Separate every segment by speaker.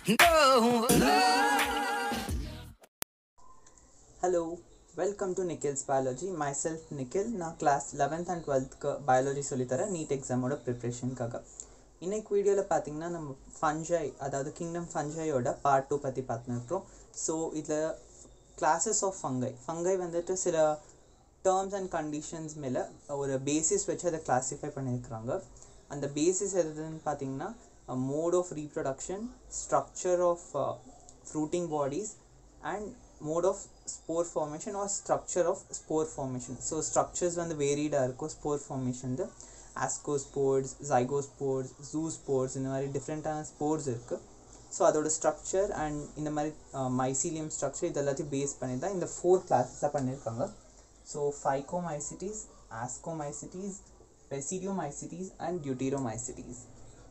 Speaker 1: hello welcome to Nikhil's biology myself Nikhil நான் class eleventh and டுவெல்த்க்கு biology சொல்லித்தரேன் NEET எக்ஸாமோட ப்ரிப்ரேஷனுக்காக இன்னைக்கு வீடியோவில் பார்த்தீங்கன்னா நம்ம ஃபஞ்சை அதாவது கிங்டம் ஃபஞ்சையோட பார்ட் டூ பற்றி பார்த்துருக்குறோம் ஸோ இதில் கிளாஸஸ் ஆஃப் ஃபங்கை ஃபங்கை வந்துட்டு சில டேர்ம்ஸ் அண்ட் கண்டிஷன்ஸ் மேலே ஒரு பேசிஸ் வச்சு அதை கிளாஸிஃபை பண்ணியிருக்கிறாங்க அந்த பேசிஸ் எதுன்னு பார்த்தீங்கன்னா mode of reproduction structure of fruiting bodies and mode of spore formation or structure of spore formation so structures வந்து வேரிடாக இருக்கும் spore formation ascospores zygospores zoospores இந்த மாதிரி டிஃப்ரெண்ட்டான ஸ்போர்ட்ஸ் இருக்குது ஸோ அதோட ஸ்ட்ரக்சர் அண்ட் இந்த மாதிரி மைசீலியம் ஸ்ட்ரக்சர் இது எல்லாத்தையும் பேஸ் பண்ணி தான் இந்த ஃபோர் கிளாஸஸாக பண்ணியிருக்காங்க so phycomycetes ascomycetes basidiomycetes and deuteromycetes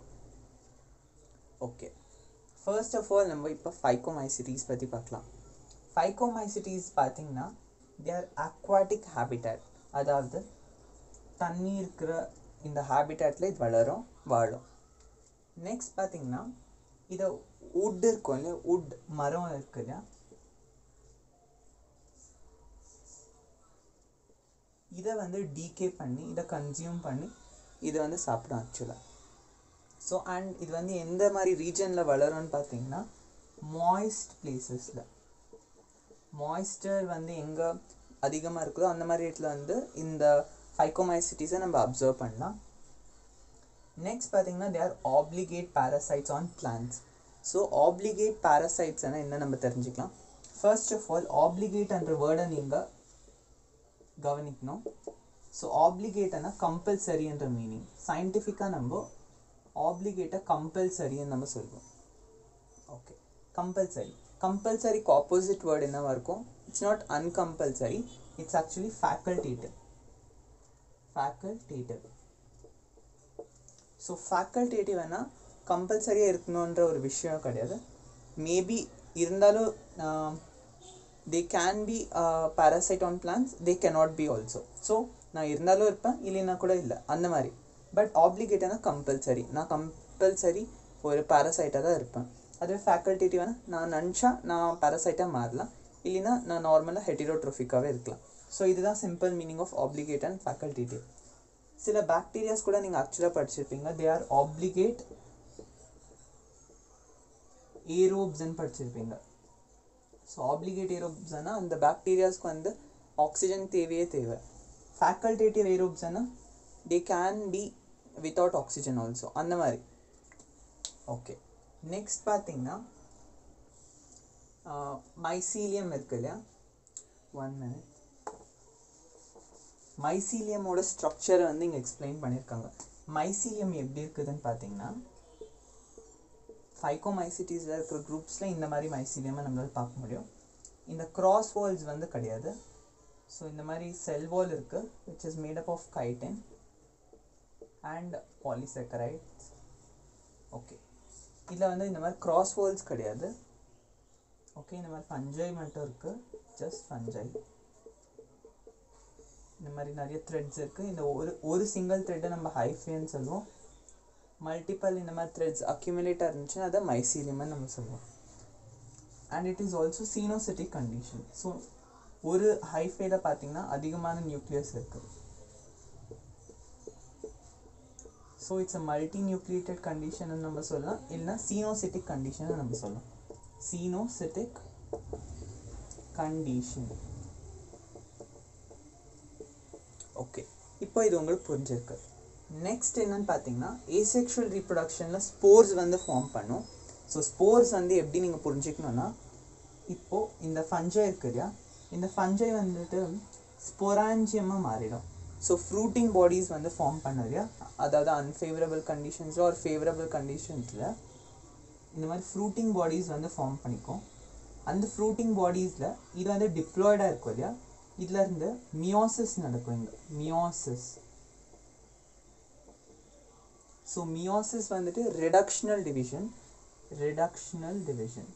Speaker 1: okay first of all நம்ம இப்போ ஃபைகோமைசிட்டிஸ் பற்றி பார்க்கலாம் ஃபைகோமைசிட்டிஸ் பார்த்தீங்கன்னா தேர் அக்வாட்டிக் ஹேபிட்டட் அதாவது தண்ணி இருக்கிற இந்த ஹேபிட்டட்டில் இது வளரும் வாழும் நெக்ஸ்ட் பார்த்தீங்கன்னா இதை உட் இருக்கும் இல்லையா உட் மரம் இருக்கு இல்லையா இதை வந்து டீகே பண்ணி இதை கன்சியூம் பண்ணி இதை வந்து சாப்பிடும் ஆக்சுவலாக ஸோ அண்ட் இது வந்து எந்த மாதிரி ரீஜனில் வளரும்னு பார்த்தீங்கன்னா மாய்ஸ்ட் பிளேசஸில் மாய்ஸ்டர் வந்து எங்கே அதிகமாக இருக்குதோ அந்த மாதிரி இடத்துல வந்து இந்த ஃபைகோமைசிட்டிஸை நம்ம அப்சர்வ் பண்ணலாம் நெக்ஸ்ட் பார்த்தீங்கன்னா they are obligate parasites on plants so obligate பேரசைட்ஸ்னால் என்ன நம்ம தெரிஞ்சுக்கலாம் ஃபர்ஸ்ட் ஆஃப் ஆல் ஆப்ளிகேட்ன்ற வேர்டை நீங்கள் கவனிக்கணும் ஸோ ஆப்ளிகேட்னா கம்பல்சரின்ற மீனிங் சயின்டிஃபிக்காக நம்ம ஆப்ளிகேட்டை கம்பல்சரின்னு நம்ம சொல்லுவோம் ஓகே கம்பல்சரி கம்பல்சரிக்கு ஆப்போசிட் வேர்டு என்னவா இருக்கும் it's not uncompulsory it's actually facultative facultative so ஃபேக்கல்டேட்டிவ்னா கம்பல்சரியாக இருக்கணுன்ற ஒரு விஷயம் கிடையாது மேபி இருந்தாலும் they can be parasite on plants they cannot be also so நான் இருந்தாலும் இருப்பேன் இல்லைன்னா கூட இல்லை அந்த மாதிரி பட் ஆப்ளிகேட்டானா கம்பல்சரி நான் கம்பல்சரி ஒரு பேராசைட்டாக தான் இருப்பேன் அதுவே ஃபேக்கல்டேட்டிவ்னா நான் நினச்சா நான் பேராசைட்டாக மாறலாம் இல்லைன்னா நான் நார்மலாக ஹெட்டிரோட்ரோஃபிக்காகவே இருக்கலாம் ஸோ இதுதான் simple meaning of obligate and facultative சில பாக்டீரியாஸ் கூட நீங்கள் ஆக்சுவலாக படிச்சிருப்பீங்க தே ஆர் ஆப்ளிகேட் ஏரோப்ஸ்ன்னு படிச்சிருப்பீங்க ஸோ ஆப்ளிகேட் ஏரோப்ஸ்னா அந்த பாக்டீரியாஸ்க்கு வந்து ஆக்சிஜன் தேவையே தேவை ஃபேக்கல்டேட்டிவ் ஏரோப்ஸ்னா they can be without oxygen also அந்த மாதிரி ஓகே நெக்ஸ்ட் பார்த்தீங்கன்னா மைசீலியம் இருக்கு இல்லையா ஒன் மினிட் மைசீலியமோட ஸ்ட்ரக்சரை வந்து இங்கே எக்ஸ்பிளைன் பண்ணியிருக்காங்க மைசீலியம் எப்படி இருக்குதுன்னு பார்த்தீங்கன்னா ஃபைகோமைசிட்டிஸில் இருக்கிற குரூப்ஸில் இந்த மாதிரி மைசீலியமை நம்மளால் பார்க்க முடியும் இந்த கிராஸ் வால்ஸ் வந்து கிடையாது ஸோ இந்த மாதிரி செல் வால் இருக்குது which is made up of chitin and polysaccharides okay இதில் வந்து இந்த மாதிரி கிராஸ் வால்ஸ் கிடையாது ஓகே இந்த மாதிரி ஃபஞ்சை மட்டும் இருக்குது ஜஸ்ட் ஃபஞ்சை இந்த மாதிரி நிறைய த்ரெட்ஸ் இருக்குது இந்த ஒரு ஒரு சிங்கிள் த்ரெட்டை நம்ம ஹைஃபேன்னு சொல்லுவோம் மல்டிபிள் இந்த மாதிரி த்ரெட்ஸ் அக்யூமுலேட்டாக இருந்துச்சுன்னா அதை மைசீலியம்னு நம்ம சொல்லுவோம் and it is also coenocytic condition so ஒரு ஹைஃபேல பார்த்தீங்கன்னா அதிகமான நியூக்ளியஸ் இருக்குது so it's a multinucleated condition நம்ம சொல்லலாம் இல்லைனா சீனோசிட்டிக் கண்டிஷன் நம்ம சொல்லலாம் சீனோசிட்டிக் கண்டிஷன் ஓகே இப்போ இது உங்களுக்கு புரிஞ்சிருக்கு நெக்ஸ்ட் என்னன்னு பார்த்தீங்கன்னா ஏசெக்ஷுவல் ரீப்ரொடக்ஷனில் ஸ்போர்ஸ் வந்து ஃபார்ம் பண்ணும் ஸோ ஸ்போர்ஸ் வந்து எப்படி நீங்கள் புரிஞ்சுக்கணுன்னா இப்போது இந்த ஃபஞ்சை இருக்கு இல்லையா இந்த ஃபஞ்சை வந்துட்டு ஸ்பொராஞ்சியமாக மாறிடும் ஸோ ஃப்ரூட்டிங் பாடிஸ் வந்து ஃபார்ம் பண்ண இல்லையா அதாவது அன்ஃபேவரபிள் கண்டிஷன்ஸில் ஒரு ஃபேவரபிள் கண்டிஷன்ஸில் இந்த மாதிரி ஃப்ரூட்டிங் பாடிஸ் வந்து ஃபார்ம் பண்ணிக்கும் அந்த ஃப்ரூட்டிங் பாடிஸில் இது வந்து டிப்ளாய்டாக இருக்கும் இல்லையா இதில் இருந்து மியோசிஸ் நடக்கும் இங்கே மியோசிஸ் ஸோ மியோசிஸ் வந்துட்டு ரிடக்ஷனல் டிவிஷன் ரிடக்ஷனல் டிவிஷன்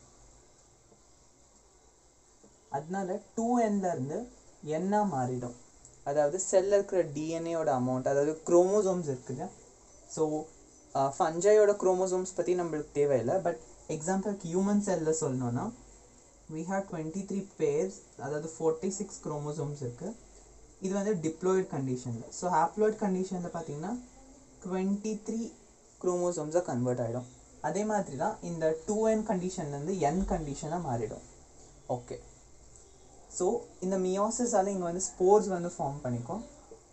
Speaker 1: அதனால டூ இருந்து என்ன மாறிடும் அதாவது செல்லில் இருக்கிற டிஎன்ஏயோட அமௌண்ட் அதாவது குரோமோசோம்ஸ் இருக்குது ஸோ ஃபஞ்சையோட குரோமோசோம்ஸ் பற்றி நம்மளுக்கு தேவையில்லை பட் எக்ஸாம்பிளுக்கு ஹியூமன் செல்லில் சொல்லணும்னா we have twenty three pairs அதாவது ஃபோர்ட்டி சிக்ஸ் குரோமோசோம்ஸ் இருக்குது இது வந்து டிப்ளாய்டு கண்டிஷனில் ஸோ ஹாப்ளாய்டு கண்டிஷனில் பார்த்தீங்கன்னா டுவெண்ட்டி த்ரீ குரோமோசோம்ஸாக கன்வெர்ட் ஆகிடும் அதே மாதிரி தான் இந்த டூ என் கண்டிஷன்லேருந்து என் கண்டிஷனாக மாறிடும் ஓகே ஸோ இந்த மியோசிஸால் இங்கே வந்து ஸ்போர்ஸ் வந்து ஃபார்ம் பண்ணிக்கும்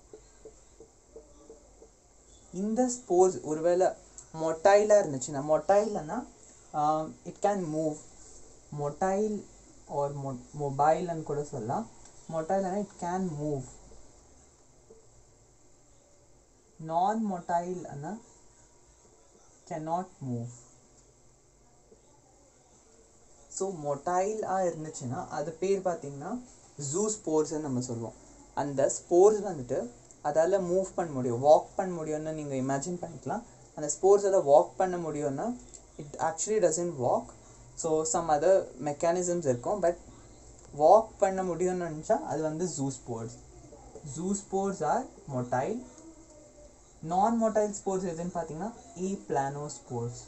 Speaker 1: இந்த ஸ்போர்ஸ் ஒருவேளை மொட்டைலாக இருந்துச்சுன்னா மொட்டைலனா it can move motile or மொ மொபைல்னு கூட சொல்லலாம் மொட்டைல்னா it can move non motile அண்ணா cannot மூவ் ஸோ மொட்டைலாக இருந்துச்சுன்னா அது பேர் பார்த்தீங்கன்னா ஜூ ஸ்போர்ஸ்ன்னு நம்ம சொல்லுவோம் அந்த ஸ்போர்ஸ் வந்துட்டு அதால் மூவ் பண்ண முடியும் வாக் பண்ண முடியும்னு நீங்கள் இமேஜின் பண்ணிக்கலாம் அந்த ஸ்போர்ஸால் வாக் பண்ண முடியும்னா it actually doesn't walk so some other mechanisms இருக்கும் பட் வாக் பண்ண முடியும்னு நினச்சா அது வந்து zoospores zoospores are motile non motile spores எதுன்னு பார்த்தீங்கன்னா இ பிளானோ ஸ்போர்ட்ஸ்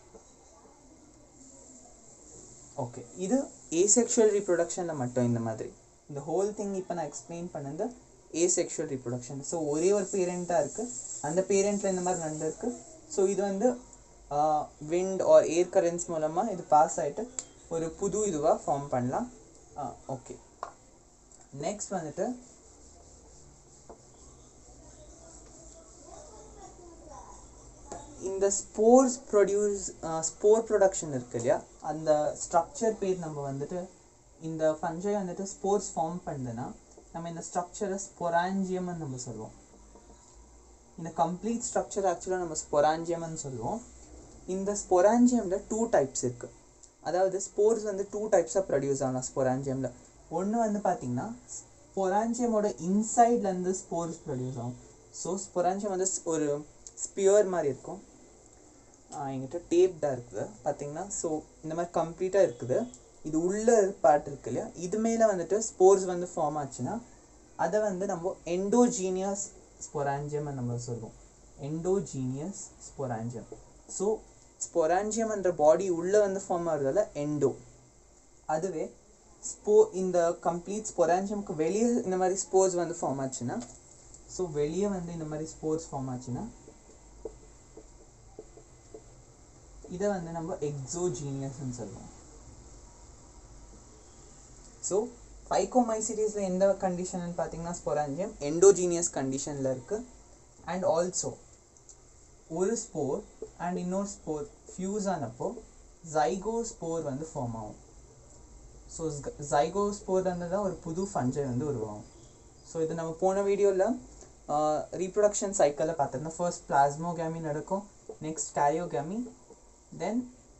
Speaker 1: ஓகே இது ஏசெக்ஷுவல் ரீப்ரொடக்ஷனில் மட்டும் இந்த மாதிரி இந்த ஹோல் திங் இப்போ நான் எக்ஸ்பிளைன் பண்ணது ஏசெக்ஷுவல் ரீப்ரொடக்ஷன் ஸோ ஒரே ஒரு பேரண்ட்டாக இருக்குது அந்த பேரண்ட்டில் இந்த மாதிரி நடந்திருக்கு ஸோ இது வந்து விண்ட் ஆர் ஏர் கரண்ட்ஸ் மூலமாக இது பாஸ் ஆகிட்டு ஒரு புது இதுவாக ஃபார்ம் பண்ணலாம் ஓகே நெக்ஸ்ட் வந்துட்டு இந்த ஸ்போர்ஸ் ப்ரொடியூஸ் ஸ்போர் ப்ரொடக்ஷன் இருக்கு இல்லையா அந்த ஸ்ட்ரக்சர் பேர் நம்ம வந்துட்டு இந்த ஃபஞ்சை வந்துட்டு ஸ்போர்ஸ் ஃபார்ம் பண்ணுதுன்னா நம்ம இந்த ஸ்ட்ரக்சரை ஸ்பொராஞ்சியம்னு நம்ம சொல்லுவோம் இந்த கம்ப்ளீட் ஸ்ட்ரக்சர் ஆக்சுவலாக நம்ம ஸ்பொராஞ்சியம்னு சொல்லுவோம் இந்த ஸ்பொராஞ்சியமில் டூ டைப்ஸ் இருக்குது அதாவது ஸ்போர்ஸ் வந்து டூ டைப்ஸாக ப்ரொடியூஸ் ஆகலாம் ஸ்பொராஞ்சியமில் ஒன்று வந்து பார்த்திங்கன்னா ஸ்பொராஞ்சியமோட இன்சைட்லேருந்து ஸ்போர்ஸ் ப்ரொடியூஸ் ஆகும் ஸோ ஸ்பொராஞ்சியம் வந்து ஒரு ஸ்பியர் மாதிரி இருக்கும் என்கிட்ட டேப்டாக இருக்குது பார்த்தீங்கன்னா ஸோ இந்த மாதிரி கம்ப்ளீட்டாக இருக்குது இது உள்ள பார்ட் இருக்கு இல்லையா இது மேலே வந்துட்டு ஸ்போர்ஸ் வந்து ஃபார்ம் ஆச்சுன்னா அதை வந்து நம்ம எண்டோஜீனியஸ் ஸ்பொராஞ்சியம் நம்ம சொல்லுவோம் எண்டோஜீனியஸ் ஸ்பொராஞ்சியம் ஸோ ஸ்பொராஞ்சியம்ன்ற பாடி உள்ளே வந்து ஃபார்ம் ஆகுறதால எண்டோ அதுவே ஸ்போ இந்த கம்ப்ளீட் ஸ்பொராஞ்சியம்க்கு வெளியே இந்த மாதிரி ஸ்போர்ஸ் வந்து ஃபார்ம் ஆச்சுன்னா ஸோ வெளியே வந்து இந்த மாதிரி ஸ்போர்ஸ் ஃபார்ம் ஆச்சுன்னா இதை வந்து நம்ம எக்ஸோஜீனியஸ்ன்னு சொல்லுவோம் ஸோ ஃபைகோமைசிட்டிஸில் எந்த கண்டிஷன் பார்த்தீங்கன்னா ஸ்பொராஞ்சியம் எண்டோஜீனியஸ் கண்டிஷனில் இருக்குது அண்ட் ஆல்சோ ஒரு ஸ்போர் அண்ட் இன்னொரு ஸ்போர் ஃபியூஸ் ஆனப்போ ஜைகோ ஸ்போர் வந்து ஃபார்ம் ஆகும் ஸோ ஜைகோ ஸ்போர் தான் ஒரு புது ஃபஞ்சை வந்து உருவாகும் ஸோ இது நம்ம போன வீடியோவில் ரீப்ரொடக்ஷன் சைக்கிளில் பார்த்துருந்தோம் ஃபர்ஸ்ட் பிளாஸ்மோகேமி நடக்கும் next karyogamy then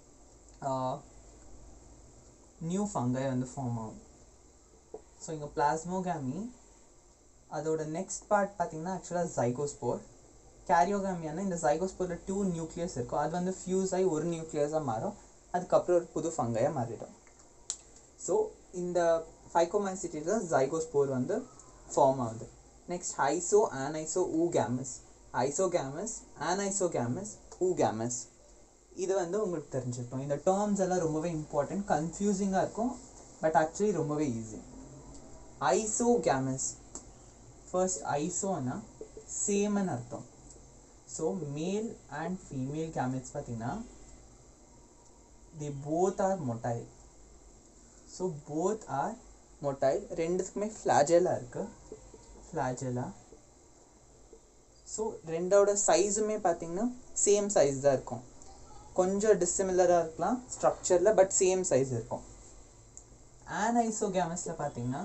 Speaker 1: new fungi வந்து ஃபார்ம் ஆகும் ஸோ இங்கே பிளாஸ்மோகேமி அதோட நெக்ஸ்ட் பார்ட் பார்த்தீங்கன்னா ஆக்சுவலாக ஜைகோஸ்போர் கேரியோகாமியான இந்த ஜைகோஸ்போரில் டூ நியூக்ளியஸ் இருக்கும் அது வந்து ஃபியூஸ் ஆகி ஒரு நியூக்ளியஸாக மாறும் அதுக்கப்புறம் ஒரு புது ஃபங்கையாக மாறிடும் ஸோ இந்த ஃபைகோமைசிட்டியில் ஜைகோஸ்போர் வந்து ஃபார்ம் ஆகுது next iso aniso oogamous isogamous anisogamous oogamous இது வந்து உங்களுக்கு தெரிஞ்சிருக்கும் இந்த டேர்ம்ஸ் எல்லாம் ரொம்பவே இம்பார்ட்டன்ட் கன்ஃபியூசிங்காக இருக்கும் பட் ஆக்சுவலி ரொம்பவே ஈஸி ஐசோகேமஸ் ஃபர்ஸ்ட் ஐசோனா சேம்னு அர்த்தம் so male and female gametes பார்த்தீங்கன்னா they both are motile so both are motile ரெண்டுத்துக்குமே ஃப்ளாஜெலா இருக்குது ஃப்ளாஜெலா ஸோ ரெண்டோட சைஸுமே பார்த்தீங்கன்னா சேம் சைஸ் தான் இருக்கும் கொஞ்சம் டிஸ்சிமிலராக இருக்கலாம் ஸ்ட்ரக்சரில் பட் சேம் சைஸ் இருக்கும் ஆன்ஐசோகேமஸில் பார்த்தீங்கன்னா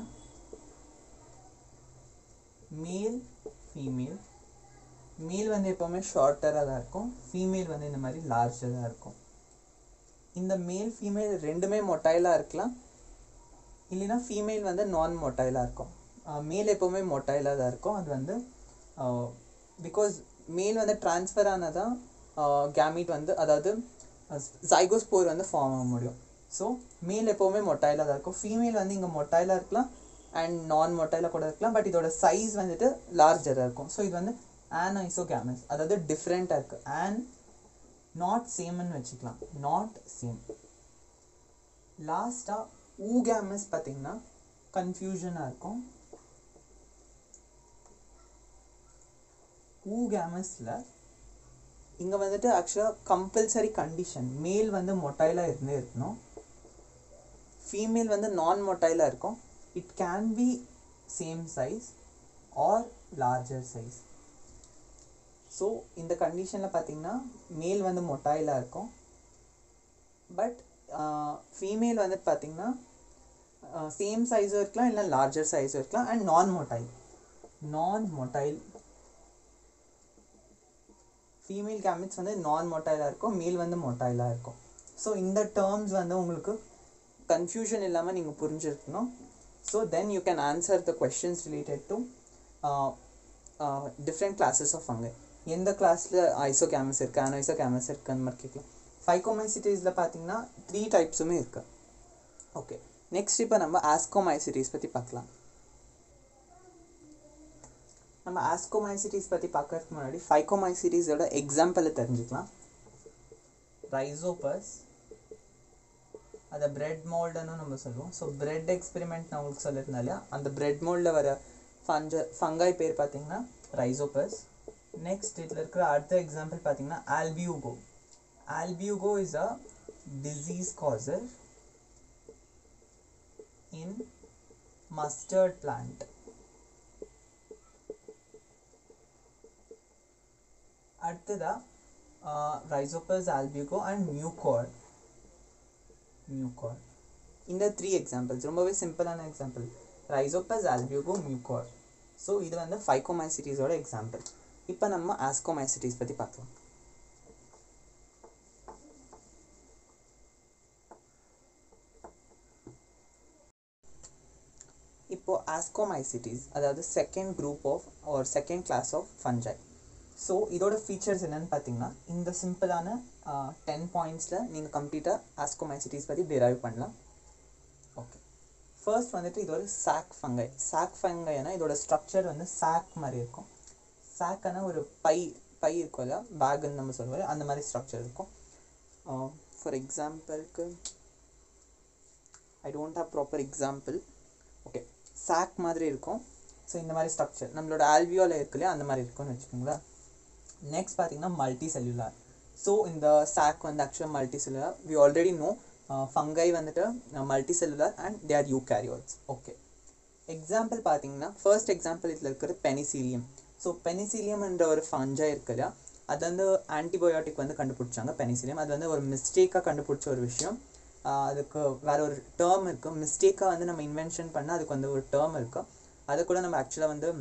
Speaker 1: மேல் ஃபீமேல் மேல் வந்து எப்போவுமே ஷார்ட்டராக தான் இருக்கும் ஃபீமேல் வந்து இந்த மாதிரி லார்ஜாக தான் இருக்கும் இந்த மேல் ஃபீமேல் ரெண்டுமே மொட்டைலாக இருக்கலாம் இல்லைன்னா ஃபீமேல் வந்து நான் மொட்டைலாக இருக்கும் மேல் எப்போவுமே மொட்டைலாக தான் இருக்கும் அது வந்து பிகாஸ் மேல் வந்து ட்ரான்ஸ்ஃபர் ஆனதான் கேமீட் வந்து அதாவது ஜைகோஸ்போர் வந்து ஃபார்ம் ஆக முடியும் ஸோ மேல் எப்போவுமே மொட்டைலாக தான் இருக்கும் ஃபீமேல் வந்து இங்கே மொட்டைலாக இருக்கலாம் அண்ட் நான் மொட்டைலாக கூட இருக்கலாம் பட் இதோட சைஸ் வந்துட்டு லார்ஜராக இருக்கும் ஸோ இது வந்து ஆன் ஐசோகேமஸ் அதாவது டிஃப்ரெண்ட்டாக இருக்குது ஆன் நாட் சேம்னு வச்சுக்கலாம் நாட் சேம் லாஸ்ட்டாக ஊகேமஸ் பார்த்தீங்கன்னா கன்ஃபியூஷனாக இருக்கும் ஊகேமஸில் இங்கே வந்துட்டு ஆக்சுவலாக கம்பல்சரி கண்டிஷன் மேல் வந்து மொட்டைலாக இருந்தே இருக்கணும் ஃபீமேல் வந்து நான் மொட்டைலாக இருக்கும் it can be same size or larger size so இந்த கண்டிஷனில் பார்த்தீங்கன்னா மேல் வந்து மொட்டைலாக இருக்கும் பட் ஃபீமேல் வந்து பார்த்தீங்கன்னா சேம் சைஸும் இருக்கலாம் இல்லை லார்ஜர் சைஸும் இருக்கலாம் அண்ட் நான் motile non motile female gametes வந்து நான் மொட்டைலாக இருக்கும் மேல் வந்து மொட்டைலாக இருக்கும் ஸோ இந்த டேர்ம்ஸ் வந்து உங்களுக்கு கன்ஃபியூஷன் இல்லாமல் நீங்கள் புரிஞ்சிருக்கணும் so then you can answer the questions related to different classes of fungi எந்த கிளாஸில் ஐசோ கேமஸ் இருக்குது அனோைசோ கேமஸ் இருக்குது அந்த மாதிரி கேட்கலாம் ஃபைகோமைசிட்டிஸில் பார்த்தீங்கன்னா த்ரீ டைப்ஸுமே இருக்குது ஓகே நெக்ஸ்ட் இப்போ நம்ம ஆஸ்கோமைசிட்டிஸ் பற்றி பார்க்கலாம் நம்ம ஆஸ்கோமைசிட்டிஸ் பற்றி பார்க்கறதுக்கு முன்னாடி ஃபைகோமைசிட்டிஸோட எக்ஸாம்பிளை தெரிஞ்சுக்கலாம் ரைசோபஸ் அதை பிரெட் மோல்டுன்னு நம்ம சொல்லுவோம் ஸோ பிரெட் எக்ஸ்பெரிமெண்ட் நான் உங்களுக்கு சொல்லியிருந்தேன் இல்லையா அந்த பிரெட் மோல்டில் வர ஃபஞ்ச ஃபங்காய் பேர் பார்த்தீங்கன்னா ரைசோபஸ் நெக்ஸ்ட் இதில் இருக்கிற அடுத்த எக்ஸாம்பிள் பார்த்தீங்கன்னா albugo albugo is a disease causer in mustard plant அடுத்ததா rhizopus albugo and mucor mucor இந்த த்ரீ எக்ஸாம்பிள்ஸ் ரொம்பவே சிம்பிளான example rhizopus albugo mucor so இது வந்து ஃபைகோமைசிட்டிஸோட எக்ஸாம்பிள் இப்போ நம்ம ஆஸ்கோமைசிட்டிஸ் பற்றி பார்க்கலாம் இப்போ ஆஸ்கோமைசிட்டிஸ் அதாவது செகண்ட் குரூப் ஆஃப் ஒரு second class of fungi so இதோட ஃபீச்சர்ஸ் என்னென்னு பார்த்தீங்கன்னா இந்த சிம்பிளான டென் பாயிண்ட்ஸில் நீங்கள் கம்ப்ளீட்டாக ஆஸ்கோமைசிட்டிஸ் பற்றி டிரைவ் பண்ணலாம் ஓகே ஃபர்ஸ்ட் வந்துட்டு இது ஒரு சாக் ஃபங்கை சாக் ஃபங்கைனா இதோட ஸ்ட்ரக்சர் வந்து சாக் மாதிரி இருக்கும் சாக்கான ஒரு பை பை இருக்கும் இல்லையா பேக்குன்னு நம்ம சொல்லுவோம் அந்த மாதிரி ஸ்ட்ரக்சர் இருக்கும் ஃபார் எக்ஸாம்பிளுக்கு I don't have proper example okay sac மாதிரி இருக்கும் ஸோ இந்த மாதிரி ஸ்ட்ரக்சர் நம்மளோட ஆல்வியோவில் இருக்கு இல்லையா அந்த மாதிரி இருக்கும்னு வச்சுக்கோங்களேன் நெக்ஸ்ட் பார்த்தீங்கன்னா மல்டி செல்லுலார் ஸோ இந்த சாக் வந்து ஆக்சுவலாக multicellular we already know fungi வந்துட்டு multicellular and they are eukaryotes okay example பார்த்தீங்கன்னா ஃபர்ஸ்ட் எக்ஸாம்பிள் இதில் இருக்கிற பெனிசீலியம் ஸோ பெனிசீலியம்ன்ற ஒரு ஃபஞ்சா இருக்கு இல்லையா அது வந்து ஆன்டிபயோட்டிக் வந்து கண்டுபிடிச்சாங்க பெனிசிலியம் அது வந்து ஒரு மிஸ்டேக்காக கண்டுபிடிச்ச ஒரு விஷயம் அதுக்கு வேற ஒரு டேர்ம் இருக்குது மிஸ்டேக்காக வந்து நம்ம இன்வென்ஷன் பண்ணால் அதுக்கு வந்து ஒரு டேர்ம் இருக்குது அதை கூட நம்ம ஆக்சுவலாக வந்து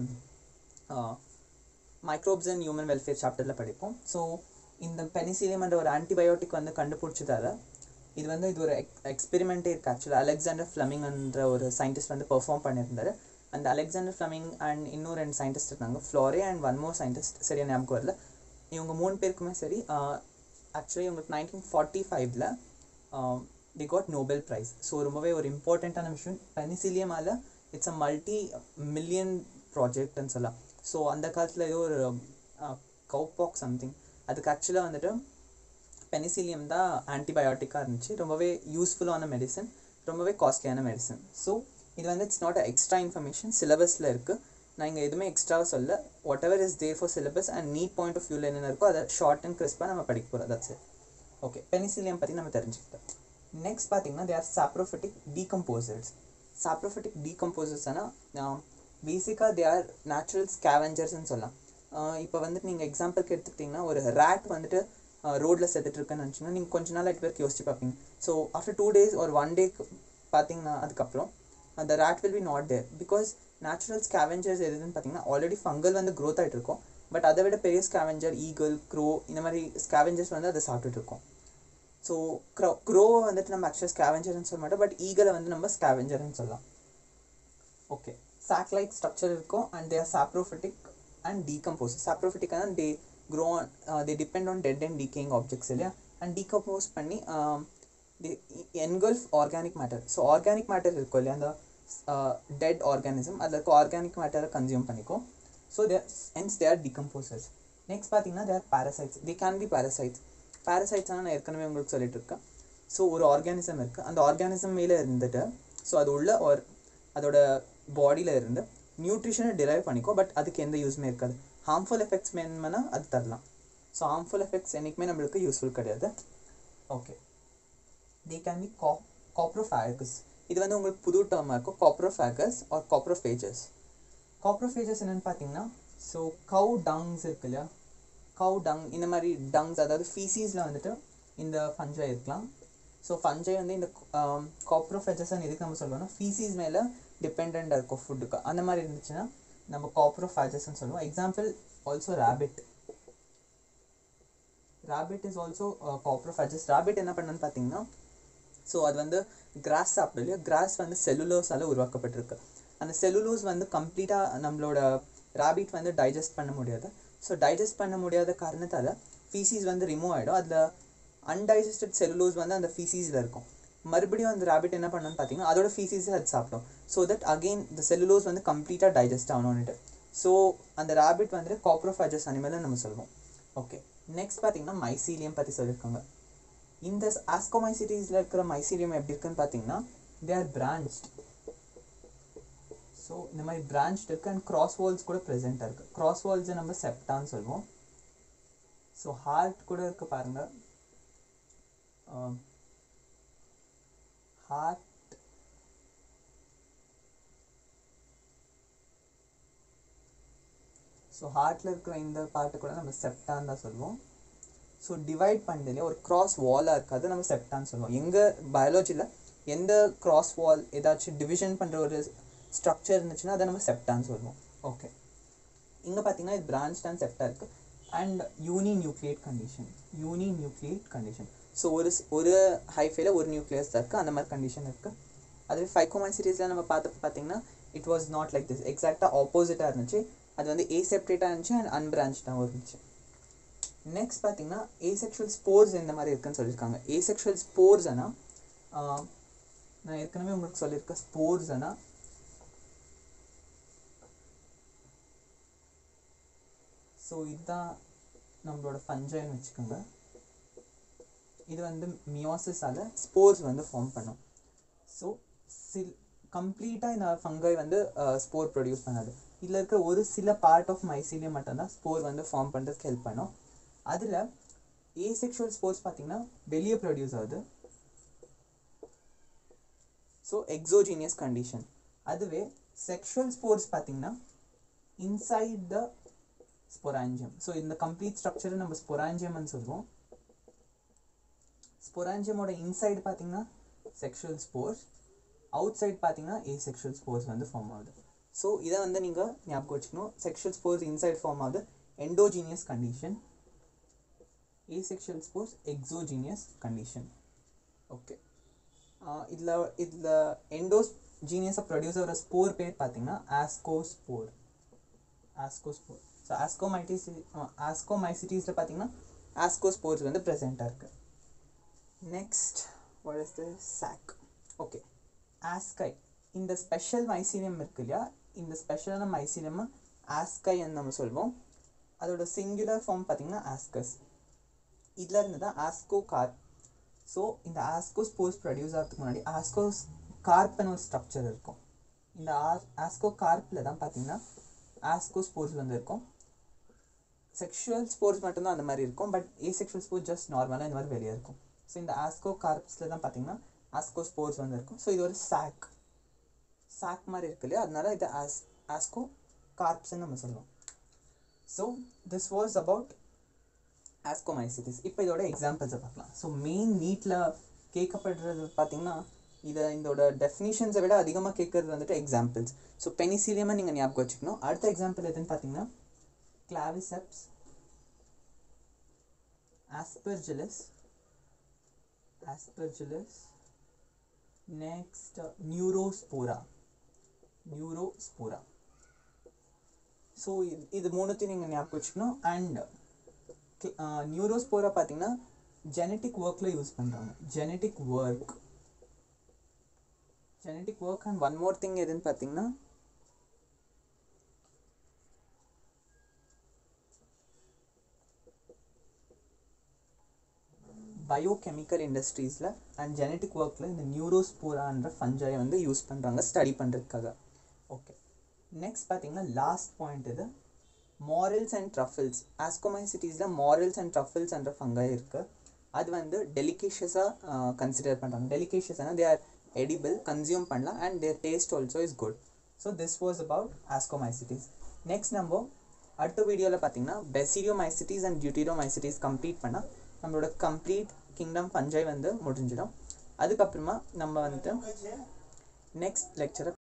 Speaker 1: மைக்ரோப்ஸ் அண்ட் ஹியூமன் வெல்ஃபேர் சாப்டரில் படிப்போம் ஸோ இந்த பெனிசிலியம்ன்ற ஒரு ஆன்டிபயோட்டிக் வந்து கண்டுபிடிச்சதால இது வந்து இது ஒரு எக் எக்ஸ்பெரிமெண்ட்டே இருக்குது ஆக்சுவலாக அலெக்சாண்டர் ஃப்ளமிங்ன்ற ஒரு சயின்டிஸ்ட் வந்து பெர்ஃபார்ம் பண்ணியிருந்தாரு அந்த அலெக்சாண்டர் ஃப்ளமிங் அண்ட் இன்னும் ரெண்டு சயின்டிஸ்ட் இருந்தாங்க Florey and one more scientist சரியா ஞாபகம் வரல இவங்க மூணு பேருக்குமே சரி ஆக்சுவலி இவங்களுக்கு நைன்டீன் ஃபார்ட்டி ஃபைவ்ல they got Nobel prize so ரொம்பவே ஒரு இம்பார்ட்டண்ட்டான விஷயம் பெனிசிலியமால் இட்ஸ் அ மல்டி மில்லியன் ப்ராஜெக்ட்னு சொல்லலாம் ஸோ அந்த காலத்தில் ஏதோ ஒரு கவுபாக் சம்திங் அதுக்கு ஆக்சுவலாக வந்துட்டு பெனிசிலியம் தான் ஆன்டிபயோட்டிக்காக இருந்துச்சு ரொம்பவே யூஸ்ஃபுல்லான மெடிசன் ரொம்பவே காஸ்ட்லியான மெடிசன் ஸோ இது வந்து இட்ஸ் நாட் எக்ஸ்ட்ரா இன்ஃபர்மேஷன் சிலபஸில் இருக்குது நான் இங்கே எதுவுமே எக்ஸ்ட்ராவாக சொல்ல whatever is there for syllabus and NEET point of வியூவில் என்னென்ன இருக்கோ அதை ஷார்ட் அண்ட் கிறிஸ்பாக நம்ம படிக்க போகிறோம் தட்ஸ் ஓகே பெனிசிலியம் பற்றி நம்ம தெரிஞ்சுக்கிட்டோம் நெக்ஸ்ட் பார்த்தீங்கன்னா தே ஆர் சாப்ரோஃபெட்டிக் டீகம்போசர்ஸ் சாப்ரோஃபெட்டிக் டீகம்போசர்ஸ்னால் பேசிக்காக தே ஆர் நேச்சுரல் ஸ்கேவெஞ்சர்ஸ்னு சொல்லலாம் இப்போ வந்துட்டு நீங்கள் எக்ஸாம்பிளுக்கு எடுத்துக்கிட்டிங்கன்னா ஒரு ரேட் வந்துட்டு ரோட்டில் செத்துட்டு இருக்குன்னு நினச்சிங்கன்னா நீங்கள் கொஞ்ச நாள் எட்டு பேருக்கு யோசிச்சு பார்ப்பீங்க ஸோ ஆஃப்டர் டூ டேஸ் ஒரு ஒன் டேக்கு பார்த்தீங்கன்னா அதுக்கப்புறம் அந்த rat will be not there because natural scavengers எதுன்னு பார்த்தீங்கன்னா ஆல்ரெடி ஃபங்கல் வந்து க்ரோத் ஆகிட்டு இருக்கும் பட் அதை விட பெரிய ஸ்கேவெஞ்சர் ஈகிள் க்ரோ இந்த மாதிரி ஸ்கேவெஞ்சர்ஸ் வந்து அதை சாப்பிட்டுட்டு இருக்கோம் ஸோ க்ரோ க்ரோவை வந்துட்டு நம்ம ஆக்சுவலாக ஸ்கேவெஞ்சர்னு சொல்ல மாட்டோம் பட் ஈகலை வந்து நம்ம ஸ்கேவெஞ்சர்னு சொல்லலாம் ஓகே சாக்லைட் ஸ்ட்ரக்சர் இருக்கும் and they're saprophytic and decompose சாப்ரோஃபெட்டிக்கான they grow on they depend on dead and decaying objects இல்லையா அண்ட் டீகம்போஸ் பண்ணி they engulf organic matter so organic matter இருக்கும் இல்லையா அந்த டெட் ஆர்கானிசம் அதில் இருக்க ஆர்கானிக் மேட்டரை கன்சியூம் பண்ணிக்கும் so they're hence they are decomposers next பார்த்தீங்கன்னா they're parasites they can be parasites பேரசைட்ஸ்னால் நான் ஏற்கனவே உங்களுக்கு சொல்லிட்டு இருக்கேன் ஸோ ஒரு ஆர்கானிசம் இருக்குது அந்த ஆர்கானிசம் மேலே இருந்துட்டு ஸோ அது உள்ள ஒரு அதோட பாடியில் இருந்து நியூட்ரிஷனை டிரைவ் பண்ணிக்கோ பட் அதுக்கு எந்த யூஸுமே இருக்காது ஹார்ம்ஃபுல் எஃபெக்ட்ஸ் வேணுமெனா அது தரலாம் ஸோ ஹார்ம்ஃபுல் எஃபெக்ட்ஸ் என்றைக்குமே நம்மளுக்கு யூஸ்ஃபுல் கிடையாது ஓகே தே கேன் பி கா காப்ரோஃபேகஸ் இது வந்து உங்களுக்கு புது டேர்மாக இருக்கும் காப்ரோஃபேகஸ் ஆர் காப்ரோஃபேஜஸ் காப்ரோஃபேஜஸ் என்னென்னு பார்த்தீங்கன்னா ஸோ கவு டங்ஸ் இருக்கு இல்லையா கவு டங் இந்த மாதிரி டங்ஸ் அதாவது ஃபீசிஸில் வந்துட்டு இந்த ஃபஞ்சை இருக்கலாம் ஸோ ஃபஞ்சை வந்து இந்த காப்ரோஃபேஜஸ்ன்னு எதுக்கு நம்ம சொல்லுவோம்னா ஃபீசிஸ் மேலே டிபெண்ட்டாக இருக்கும் ஃபுட்டுக்கு அந்த மாதிரி இருந்துச்சுன்னா நம்ம காப்ரோஃபேஜஸ்ன்னு சொல்லுவோம் example also rabbit rabbit is also coprophages rabbit என்ன பண்ணுன்னு பார்த்தீங்கன்னா ஸோ அது வந்து கிராஸ் சாப்பிடும் இல்லையா கிராஸ் வந்து செல்லுலோஸால் உருவாக்கப்பட்டிருக்கு அந்த செல்லுலோஸ் வந்து கம்ப்ளீட்டாக நம்மளோட ரேபிட் வந்து டைஜஸ்ட் பண்ண முடியாது ஸோ டைஜஸ்ட் பண்ண முடியாத காரணத்தால் ஃபீசிஸ் வந்து ரிமூவ் ஆகிடும் அதில் அன்டைஜஸ்டட் செல்லுலோஸ் வந்து அந்த ஃபீசிஸில் இருக்கும் மறுபடியும் அந்த ரேபிட் என்ன பண்ணணும்னு பார்த்தீங்கன்னா அதோட ஃபீசிஸை அது சாப்பிடும் ஸோ தட் அகெயின் இந்த செல்லுலோஸ் வந்து கம்ப்ளீட்டாக டைஜஸ்ட் ஆகணும்னுட்டு ஸோ அந்த ரேபிட் வந்துட்டு காப்ரோஃபேஜஸ் அனிமல்னு நம்ம சொல்லுவோம் ஓகே நெக்ஸ்ட் பார்த்தீங்கன்னா மைசீலியம் பற்றி சொல்லியிருக்காங்க இந்த ஆஸ்கோமைசிட்டிஸில் இருக்கிற மைசீலியம் எப்படி இருக்குன்னு பார்த்தீங்கன்னா தே ஆர் பிரான்ச்ட் ஸோ இந்த மாதிரி பிரான்ச் இருக்குது அண்ட் கிராஸ் வால்ஸ் கூட ப்ரெசென்ட்டாக இருக்குது கிராஸ் வால்ஸை நம்ம செப்டான்னு சொல்லுவோம் ஸோ ஹார்ட் கூட இருக்கு பாருங்க ஹார்ட் ஸோ ஹார்ட்டில் இருக்கிற இந்த பார்ட்டு கூட நம்ம செப்டான் தான் சொல்லுவோம் ஸோ டிவைட் பண்ணதுலேயே ஒரு கிராஸ் வாலாக இருக்காது நம்ம செப்டான்னு சொல்லுவோம் எங்கள் பயாலஜியில் எந்த கிராஸ் வால் ஏதாச்சும் டிவிஷன் பண்ணுற ஒரு ஸ்ட்ரக்சர் இருந்துச்சுன்னா அதை நம்ம செப்டான்னு சொல்லுவோம் ஓகே இங்கே பார்த்தீங்கன்னா இது பிரான்ச் அண்ட் செப்டா இருக்குது and uninucleate condition uninucleate condition so ஒரு ஒரு ஹைஃபைல ஒரு நியூக்ளியஸ் தான் இருக்குது அந்த மாதிரி கண்டிஷன் இருக்குது அதுவே ஃபைகோமைன் சீரீஸில் நம்ம பார்த்து பார்த்தீங்கன்னா it was not like this எக்ஸாக்டாக ஆப்போசிட்டாக இருந்துச்சு அது வந்து ஏசெப்டேட்டாக இருந்துச்சு அண்ட் அன்பிரான்ச்டாகவும் இருந்துச்சு நெக்ஸ்ட் பார்த்தீங்கன்னா ஏசெக்ஷுவல் ஸ்போர்ஸ் இந்த மாதிரி இருக்குன்னு சொல்லியிருக்காங்க ஏசெக்ஷுவல் ஸ்போர்ஸ்னா நான் ஏற்கனவே உங்களுக்கு சொல்லியிருக்கேன் ஸ்போர்ஸ்னா ஸோ இதுதான் நம்மளோட ஃபஞ்சைன்னு வச்சுக்கோங்க இது வந்து மியோசிஸால் ஸ்போர்ஸ் வந்து ஃபார்ம் பண்ணும் ஸோ சில் கம்ப்ளீட்டாக இந்த ஃபங்கை வந்து ஸ்போர் ப்ரொடியூஸ் பண்ணாது இதில் இருக்கிற ஒரு சில பார்ட் ஆஃப் மைசீலியம் மட்டும்தான் ஸ்போர் வந்து ஃபார்ம் பண்ணுறதுக்கு ஹெல்ப் பண்ணும் அதில் ஏசெக்ஷுவல் ஸ்போர்ஸ் பார்த்தீங்கன்னா வெளியே ப்ரொடியூஸ் ஆகுது ஸோ எக்ஸோஜீனியஸ் கண்டிஷன் அதுவே செக்ஷுவல் ஸ்போர்ஸ் பார்த்தீங்கன்னா இன்சைட் த ஸ்பொராஞ்சியம் ஸோ இந்த கம்ப்ளீட் ஸ்ட்ரக்சரை நம்ம ஸ்பொராஞ்சியம்னு சொல்லுவோம் ஸ்பொராஞ்சியமோட இன்சைடு பார்த்தீங்கன்னா செக்ஷுவல் ஸ்போர்ஸ் அவுட் சைட் பார்த்தீங்கன்னா ஏ செக்ஷுவல் ஸ்போர்ஸ் வந்து ஃபார்ம் ஆகுது ஸோ இதை வந்து நீங்கள் ஞாபகம் வச்சுக்கணும் செக்ஷுவல் ஸ்போர்ஸ் இன்சைட் ஃபார்ம் ஆகுது endogenous condition asexual spores exogenous condition okay இதில் இதில் எண்டோஸ் ஜீனியஸை ப்ரொடியூஸ் ஆகிற ஸ்போர் பேர் பார்த்தீங்கன்னா ஆஸ்கோஸ்போர் ஆஸ்கோஸ்போர் ஸோ ஆஸ்கோமைட்டிஸ் ஆஸ்கோமைசிட்டிஸில் பார்த்தீங்கன்னா ஆஸ்கோஸ்போர்ஸ் வந்து ப்ரெசென்ட்டாக இருக்குது next what is the sac okay asci இந்த ஸ்பெஷல் மைசீரியம் இருக்கு இல்லையா இந்த ஸ்பெஷலான மைசீரியம் ஆஸ்கைன்னு நம்ம சொல்வோம் அதோட சிங்குலர் ஃபார்ம் பார்த்தீங்கன்னா ஆஸ்கஸ் இதில் இருந்து தான் ஆஸ்கோ கார்ப் ஸோ இந்த ஆஸ்கோ ஸ்போர்ஸ் ப்ரொடியூஸ் ஆகிறதுக்கு முன்னாடி ஆஸ்கோ கார்ப்னு ஒரு ஸ்ட்ரக்சர் இருக்கும் இந்த ஆஸ்கோ கார்ப்பில் தான் பார்த்தீங்கன்னா ஆஸ்கோ ஸ்போர்ஸ் வந்து இருக்கும் செக்ஷுவல் ஸ்போர்ட்ஸ் மட்டும்தான் அந்த மாதிரி இருக்கும் but asexual spores just நார்மலாக இந்த மாதிரி வெளியே இருக்கும் ஸோ இந்த ஆஸ்கோ கார்ப்ஸில் தான் பார்த்தீங்கன்னா ஆஸ்கோ ஸ்போர்ட்ஸ் வந்து இருக்கும் ஸோ இது ஒரு சாக் சாக் மாதிரி இருக்கு இல்லையா அதனால இது ஆஸ் ஆஸ்கோ கார்ப்ஸ்ன்னு நம்ம சொல்லுவோம் so this was about ascomycetes இப்போ இதோட எக்ஸாம்பிள்ஸை பார்க்கலாம் ஸோ மெயின் நீட்டில் கேட்கப்படுறது பார்த்தீங்கன்னா இதை இதோட டெஃபினிஷன்ஸை விட அதிகமாக கேட்குறது வந்துட்டு எக்ஸாம்பிள்ஸ் ஸோ பெனிசிலியமாக நீங்கள் ஞாபகம் வச்சுக்கணும் அடுத்த எக்ஸாம்பிள் எதுன்னு பார்த்தீங்கன்னா claviceps aspergillus aspergillus next uh, neurospora neurospora so இது இது மூணுத்தையும் நீங்கள் ஞாபகம் வச்சுக்கணும் அண்ட் நியூரோஸ்போரா பார்த்தீங்கன்னா ஜெனட்டிக் ஒர்க்கில் யூஸ் பண்ணுறாங்க genetic work genetic work and one more thing எதுன்னு பார்த்தீங்கன்னா பயோகெமிக்கல் இண்டஸ்ட்ரீஸில் அண்ட் ஜெனட்டிக் ஒர்க்கில் இந்த நியூரோஸ்போரான்ற ஃபஞ்சை வந்து யூஸ் பண்ணுறாங்க ஸ்டடி பண்ணுறதுக்காக ஓகே நெக்ஸ்ட் பார்த்தீங்கன்னா லாஸ்ட் பாயிண்ட் இது மாரல்ஸ் அண்ட் ட்ரஃபிள்ஸ் ஆஸ்கோமைசிட்டிஸில் மாரல்ஸ் அண்ட் ட்ரஃபிள்ஸ் என்ற ஃபங்கை இருக்குது அது வந்து டெலிகேஷியஸாக கன்சிடர் பண்ணுறாங்க டெலிகேஷியஸ்னா தே ஆர் எடிபிள் கன்சியூம் பண்ணலாம் and their taste also is good so this was about ascomycetes next நம்ம அடுத்த வீடியோவில் பார்த்தீங்கன்னா பெசிடியோமைசிட்டிஸ் அண்ட் டியூட்டிரோமைசிட்டிஸ் கம்ப்ளீட் பண்ணால் நம்மளோட கம்ப்ளீட் கிங்டம் பஞ்சை வந்து முடிஞ்சிடும் அதுக்கப்புறமா நம்ம வந்துட்டு நெக்ஸ்ட் லெக்சரை